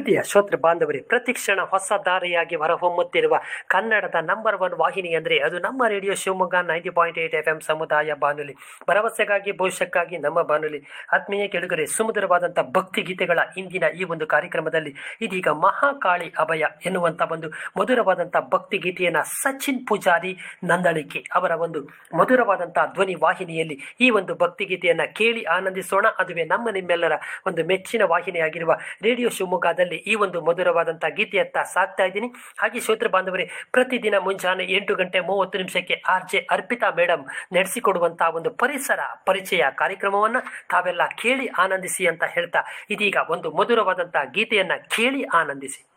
ಪ್ರೀತಿಯ ಶ್ರೋತೃ ಬಾಂಧವರೇ ಪ್ರತಿಕ್ಷಣ ಹೊಸ ದಾರಿಯಾಗಿ ಹೊರಹೊಮ್ಮುತ್ತಿರುವ ಕನ್ನಡದ ನಂಬರ್ ಒನ್ ವಾಹಿನಿ ಅಂದರೆ ಅದು ನಮ್ಮ radio Shivamogga ninety point eight F M ಸಮುದಾಯ ಬಾನುಲಿ ಭರವಸೆಗಾಗಿ ಭವಿಷ್ಯಕ್ಕಾಗಿ ನಮ್ಮ ಬಾನುಲಿ ಆತ್ಮೀಯ ಕೆಳಗರೆ ಸುಮಧುರವಾದಂಥ ಭಕ್ತಿ ಗೀತೆಗಳ ಇಂದಿನ ಈ ಒಂದು ಕಾರ್ಯಕ್ರಮದಲ್ಲಿ ಇದೀಗ ಮಹಾಕಾಳಿ ಅಭಯ ಎನ್ನುವಂಥ ಒಂದು ಮಧುರವಾದಂಥ ಭಕ್ತಿ ಗೀತೆಯನ್ನು ಸಚಿನ್ ಪೂಜಾರಿ ನಂದಳಿಕೆ ಅವರ ಒಂದು ಮಧುರವಾದಂಥ ಧ್ವನಿ ವಾಹಿನಿಯಲ್ಲಿ ಈ ಒಂದು ಭಕ್ತಿ ಗೀತೆಯನ್ನು ಕೇಳಿ ಆನಂದಿಸೋಣ ಅದುವೇ ನಮ್ಮ ನಿಮ್ಮೆಲ್ಲರ ಒಂದು ಮೆಚ್ಚಿನ ವಾಹಿನಿಯಾಗಿರುವ ರೇಡಿಯೋ ಶಿವಮೊಗ್ಗದಲ್ಲಿ ಈ ಒಂದು ಮಧುರವಾದಂಥ ಗೀತೆಯತ್ತ ಸಾಕ್ತಾ ಇದ್ದೀನಿ ಹಾಗೆ ಶ್ರೋತೃ ಬಾಂಧವರೇ ಪ್ರತಿದಿನ ಮುಂಜಾನೆ ಎಂಟು ಗಂಟೆ ಮೂವತ್ತು ನಿಮಿಷಕ್ಕೆ ಆರ್ ಜೆ ಅರ್ಪಿತಾ ಮೇಡಮ್ ನಡೆಸಿಕೊಡುವಂತಹ ಒಂದು ಪರಿಸರ ಪರಿಚಯ ಕಾರ್ಯಕ್ರಮವನ್ನು ತಾವೆಲ್ಲ ಕೇಳಿ ಆನಂದಿಸಿ ಅಂತ ಹೇಳ್ತಾ ಇದೀಗ ಒಂದು ಮಧುರವಾದಂಥ ಗೀತೆಯನ್ನ ಕೇಳಿ ಆನಂದಿಸಿ